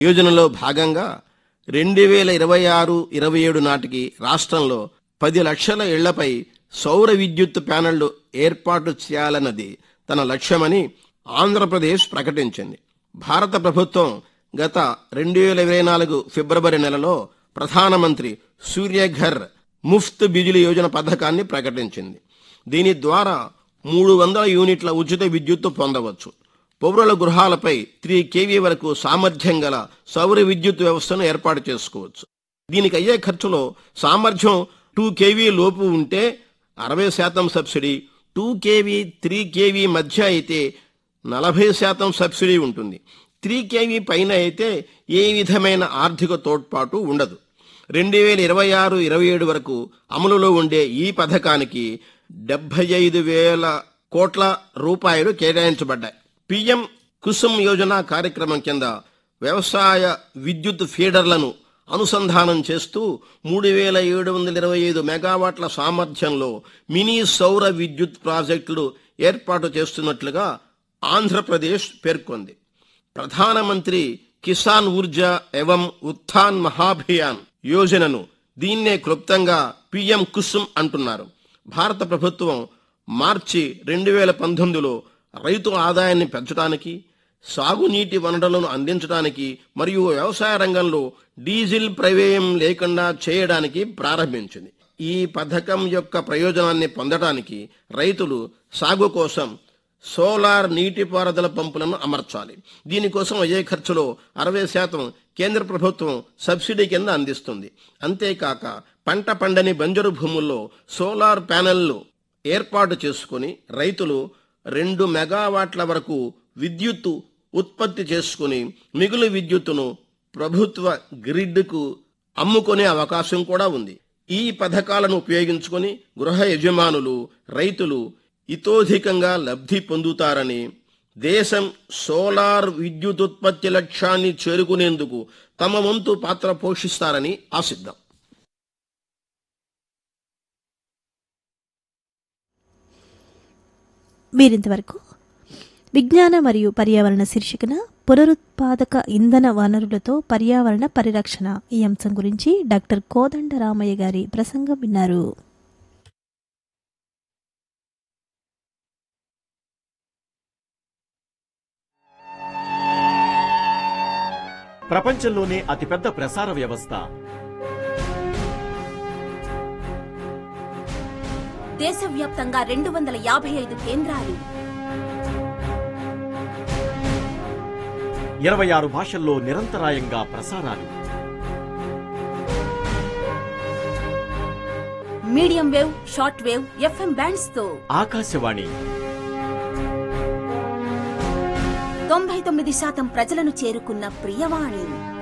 యోజనలో భాగంగా రెండు వేల ఇరవై ఆరు ఇరవై ఏడు నాటికి రాష్ట్రంలో పది లక్షల ఇళ్లపై సౌర విద్యుత్ ప్యానెళ్లు ఏర్పాటు చేయాలన్నది తన లక్ష్యమని ఆంధ్రప్రదేశ్ ప్రకటించింది భారత ప్రభుత్వం గత రెండు వేల ఇరవై నాలుగు ఫిబ్రవరి నెలలో ప్రధానమంత్రి సూర్యఘర్ ముఫ్త్ బిజిలీ యోజన పథకాన్ని ప్రకటించింది దీని ద్వారా మూడు వందల యూనిట్ల ఉచిత విద్యుత్తు పొందవచ్చు పౌరుల గృహాలపై త్రీ కేవీ వరకు సామర్థ్యం గల సౌర విద్యుత్ వ్యవస్థను ఏర్పాటు చేసుకోవచ్చు దీనికి అయ్యే ఖర్చులో సామర్థ్యం టూ కేవీ లోపు ఉంటే అరవై శాతం subsidy two KV three KV మధ్య అయితే నలభై శాతం సబ్సిడీ ఉంటుంది త్రీ కేవీ పైన అయితే ఏ విధమైన ఆర్థిక తోడ్పాటు ఉండదు రెండు వేల ఇరవై ఆరు ఇరవై ఏడు వరకు అమలులో ఉండే ఈ పథకానికి డెబ్బై ఐదు వేల కోట్ల రూపాయలు కేటాయించబడ్డాయి పిఎం కుసుమ్ యోజన కార్యక్రమం కింద వ్యవసాయ విద్యుత్ ఫీడర్లను అనుసంధానం చేస్తూ మూడు వేల ఏడు వందల ఇరవై ఐదు మెగావాట్ల సామర్థ్యంలో మినీ సౌర విద్యుత్ ప్రాజెక్టులు ఏర్పాటు చేస్తున్నట్లుగా ఆంధ్రప్రదేశ్ పేర్కొంది ప్రధానమంత్రి కిసాన్ ఊర్జా ఎవం ఉత్థాన్ మహాభియాన్ యోజనను దీన్నే క్లుప్తంగా పిఎం కుసుమ్ అంటున్నారు భారత ప్రభుత్వం మార్చి రెండు వేల పంతొమ్మిదిలో రైతు ఆదాయాన్ని పెంచడానికి సాగునీటి వనరులను అందించడానికి మరియు వ్యవసాయ రంగంలో డీజిల్ ప్రమేయం లేకుండా చేయడానికి ప్రారంభించింది ఈ పథకం యొక్క ప్రయోజనాన్ని పొందడానికి రైతులు సాగు కోసం సోలార్ నీటిపారుదల పంపులను అమర్చాలి దీనికోసం అయ్యే ఖర్చులో అరవై శాతం కేంద్ర ప్రభుత్వం సబ్సిడీ కింద అందిస్తుంది అంతేకాక పంట పండని బంజరు భూముల్లో సోలార్ ప్యానెళ్లు ఏర్పాటు చేసుకుని రైతులు రెండు మెగావాట్ల వరకు విద్యుత్తు ఉత్పత్తి చేసుకుని మిగులు విద్యుత్తును ప్రభుత్వ గ్రిడ్కు అమ్ముకునే అవకాశం కూడా ఉంది ఈ పథకాలను ఉపయోగించుకొని గృహ యజమానులు రైతులు ఇతోధికంగా లబ్ధి పొందుతారని దేశం సోలార్ విద్యుత్ ఉత్పత్తి లక్ష్యాన్ని చేరుకునేందుకు తమ వంతు పాత్ర పోషిస్తారని ఆశిద్దాం మీరింతవరకు విజ్ఞాన మరియు పర్యావరణ శీర్షికన పునరుత్పాదక ఇంధన వనరులతో పర్యావరణ పరిరక్షణ ఈ అంశం గురించి డాక్టర్ కోదండ రామయ్య గారి ప్రసంగం విన్నారు ప్రపంచంలోనే అతిపెద్ద ప్రసార వ్యవస్థ దేశవ్యాప్తంగా రెండు వందల యాభై ఐదు కేంద్రాలు ఇరవై ఆరు భాషల్లో నిరంతరాయంగా ప్రసారాలు medium wave short wave FM bands తో ఆకాశవాణి తొంభై తొమ్మిది శాతం ప్రజలను చేరుకున్న ప్రియవాణి